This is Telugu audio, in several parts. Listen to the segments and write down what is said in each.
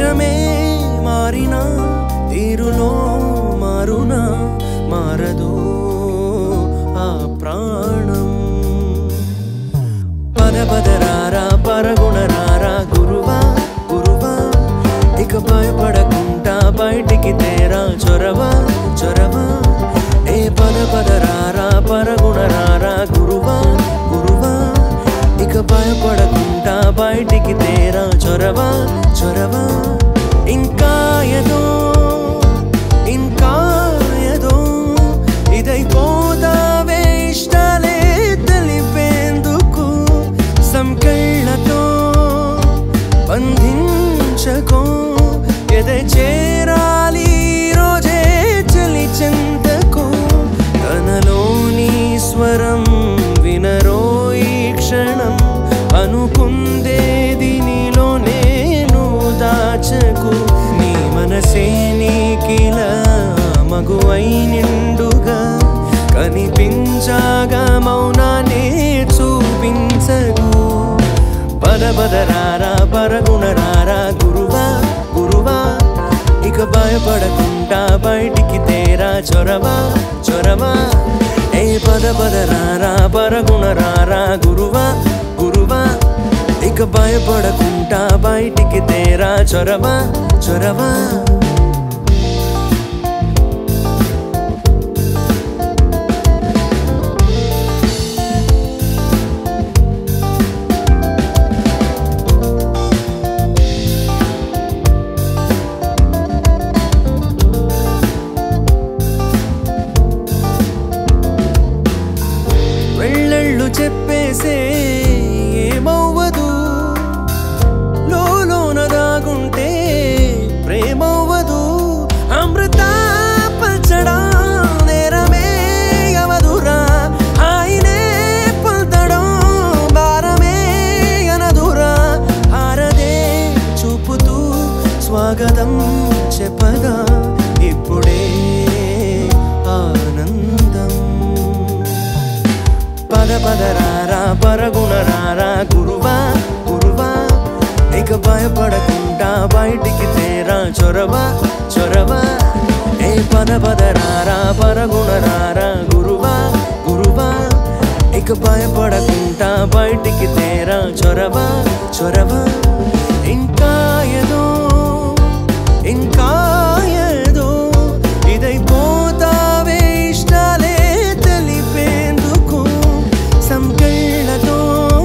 తీరమే మారినా తీరులో మారునా మారదు ఆ ప్రాణం పద పదరారా పరగుణరారా గురువా గురువా ఇక భయపడకుండా బయటికి తేరా చొరవా చొరవా ఏ పద పదరారా పరగుణరారా గురువా గురువా ఇక భయపడకుండా బయటికి తేరా చొరవా చొరవా ఇంకా ఏదో ఇంకా ఏదో ఇదైపోతావే ఇష్టాలే తెలిపేందుకు సంకెళ్ళతో బంధించకో ఎదే చేరాలి ఈ రోజే చలి చెందకు తనలోని స్వరం వినరో ఈ క్షణం అనుకుందేది నీలో నేను దాచకు నీ మనసే నీకిలా మగువై నిండుగా కనిపించగా మౌనానే చూపించకు పద పదరారా పరగుణరారా గురువా గురువా ఇక భయపడకుండా బయటికి తేరా చొరవా చొరవా ఏ పద పదరారా పరగుణరారా గురువా గురువా ఇక భయపడకుండా బయటికి తేరా చొరవా చొరవా వెళ్ళళ్ళు చెప్పేసే ఏమవ్వదు లోలోన దాగుంటే ప్రేమవ్వదు అమృత పచ్చడా నేరమే అవదురా ఆయనే పొందడం భారమే అనదురా ఆరదే చూపుతూ స్వాగతం చెప్పగా ఇప్పుడే ఆనందం పద పదరారా పరగుణరారా గురువా గురువా ఇక భయపడకుండా బయటికి తేరా చొరవా చొరవా ఏ పద పదరారా పరగుణరారా గురువా గురువా ఇక భయపడకుండా బయటికి తేరా చొరవా చొరవా ఇంకా ఏదో ఇంకా ఏదో ఇదైపోతావే ఇష్టాలే తెలిపేందుకు సంకెళ్ళతో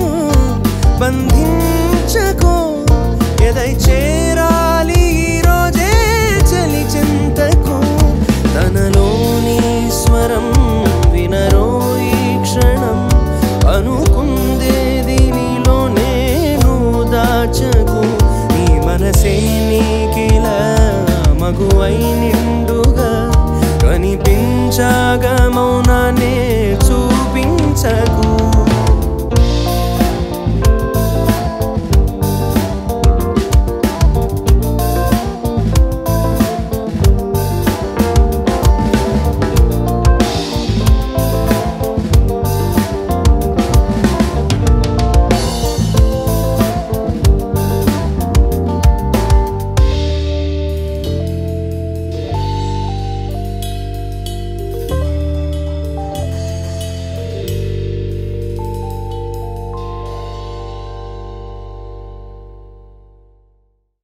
బంధించకో ఎదై చేరాలి ఈ రోజే చలి చింతకు తనలోని స్వరం వినరో ఈ క్షణం అనుకుందేది నీలో నేను దాచకు నీ మనసే నీకిలా మగువై నిండుగా కనిపించగా మౌనానే చూపించకు